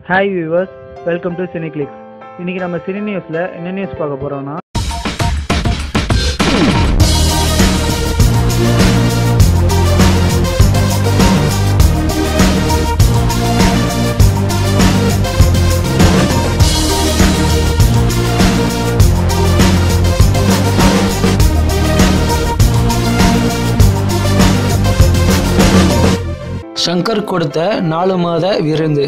hi viewers welcome to cine clicks இன்றைக்கி நம்ம cine நியூஸில் என்ன நியூஸ் பார்க்க போகிறோம்னா ஷங்கர் கொடுத்த நாலு மாத விருந்து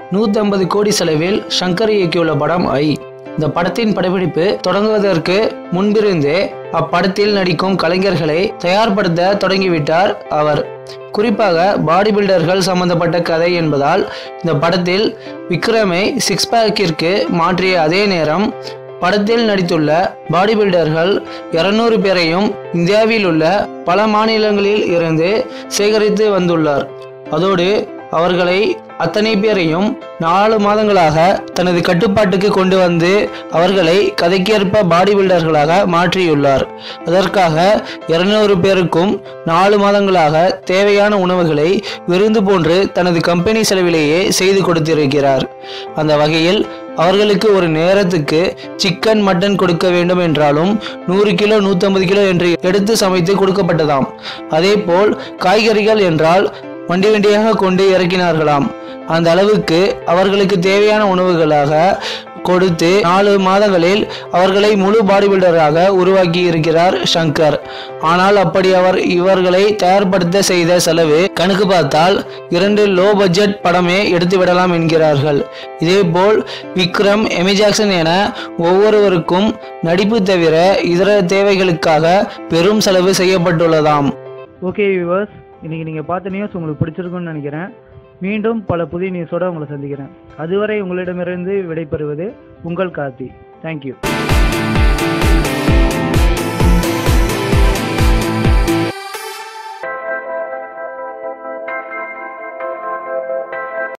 150 கோடி செலவில் ஷங்கர் இயக்கியுள்ள படம் ஐ இந்த படத்தின் படப்பிடிப்பு தொடங்குவதற்கு முன்பிருந்தே அப்படத்தில் நடிக்கும் கலைஞர்களை தயார்படுத்த தொடங்கிவிட்டார் அவர் குறிப்பாக பாடி பில்டர்கள் சம்பந்தப்பட்ட கதை என்பதால் இந்த படத்தில் விக்ரமை சிக்ஸ் பேக்கிற்கு மாற்றிய அதே நேரம் படத்தில் நடித்துள்ள பாடி பில்டர்கள் இருநூறு பேரையும் இந்தியாவில் உள்ள பல மாநிலங்களில் இருந்து சேகரித்து வந்துள்ளார் அதோடு அவர்களை அத்தனை பேரையும் நாலு மாதங்களாக தனது கட்டுப்பாட்டுக்கு கொண்டு வந்து அவர்களை கதைக்கேற்ப பாடி பில்டர்களாக மாற்றியுள்ளார் அதற்காக இருநூறு பேருக்கும் நாலு மாதங்களாக தேவையான உணவுகளை விருந்து போன்று தனது கம்பெனி செலவிலேயே செய்து கொடுத்திருக்கிறார் அந்த வகையில் அவர்களுக்கு ஒரு நேரத்துக்கு சிக்கன் மட்டன் கொடுக்க வேண்டும் என்றாலும் நூறு கிலோ நூற்றம்பது கிலோ என்று எடுத்து சமைத்து கொடுக்கப்பட்டதாம் அதேபோல் காய்கறிகள் என்றால் வண்டி வண்டியாக கொண்டு இறக்கினார்களாம் அந்த அளவுக்கு அவர்களுக்கு தேவையான உணவுகளாக கொடுத்து நாலு மாதங்களில் அவர்களை முழு பாடி பில்டராக உருவாக்கி இருக்கிறார் ஷங்கர் ஆனால் அப்படி அவர் இவர்களை தயார்படுத்த செய்த செலவு கணக்கு பார்த்தால் இரண்டு லோ பட்ஜெட் படமே எடுத்து விடலாம் என்கிறார்கள் இதேபோல் விக்ரம் எமி ஜாக்சன் என ஒவ்வொருவருக்கும் நடிப்பு தவிர இதர தேவைகளுக்காக பெரும் செலவு செய்யப்பட்டுள்ளதாம் ஓகே வியூவர்ஸ் இன்றைக்கி நீங்கள் பார்த்த நியூஸ் உங்களுக்கு பிடிச்சிருக்குன்னு நினைக்கிறேன் மீண்டும் பல புதிய நியூஸோடு உங்களை சந்திக்கிறேன் அதுவரை உங்களிடமிருந்து விடைபெறுவது உங்கள் கார்த்தி தேங்க்யூ